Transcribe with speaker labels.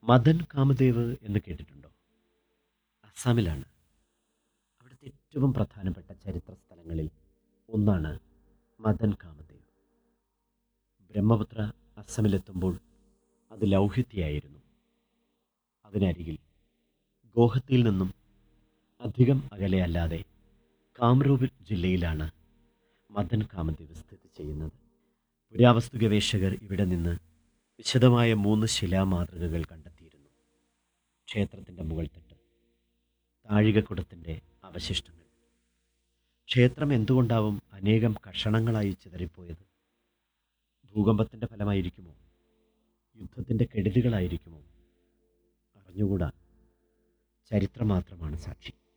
Speaker 1: മദൻ കാമദേവ് എന്ന് കേട്ടിട്ടുണ്ടോ അസ്സാമിലാണ് അവിടുത്തെ ഏറ്റവും പ്രധാനപ്പെട്ട ചരിത്ര സ്ഥലങ്ങളിൽ ഒന്നാണ് മദൻ കാമദേവ് ബ്രഹ്മപുത്ര അസ്സമിലെത്തുമ്പോൾ അത് ലൗഹിത്യയായിരുന്നു അതിനരികിൽ ഗോഹത്തിയിൽ നിന്നും അധികം അകലെ അല്ലാതെ കാമരൂപ് ജില്ലയിലാണ് മദൻ കാമദേവ് സ്ഥിതി ചെയ്യുന്നത് പുരാവസ്തു ഗവേഷകർ ഇവിടെ നിന്ന് വിശദമായ മൂന്ന് ശിലാമാതൃകകൾ കണ്ടെത്തിയിരുന്നു ക്ഷേത്രത്തിൻ്റെ മുകൾത്തട്ട് താഴികക്കുടത്തിൻ്റെ അവശിഷ്ടങ്ങൾ ക്ഷേത്രം എന്തുകൊണ്ടാവും അനേകം കഷണങ്ങളായി ചിതറിപ്പോയത് ഭൂകമ്പത്തിൻ്റെ ഫലമായിരിക്കുമോ യുദ്ധത്തിൻ്റെ കെടുതികളായിരിക്കുമോ അറിഞ്ഞുകൂടാ ചരിത്രം മാത്രമാണ് സാക്ഷി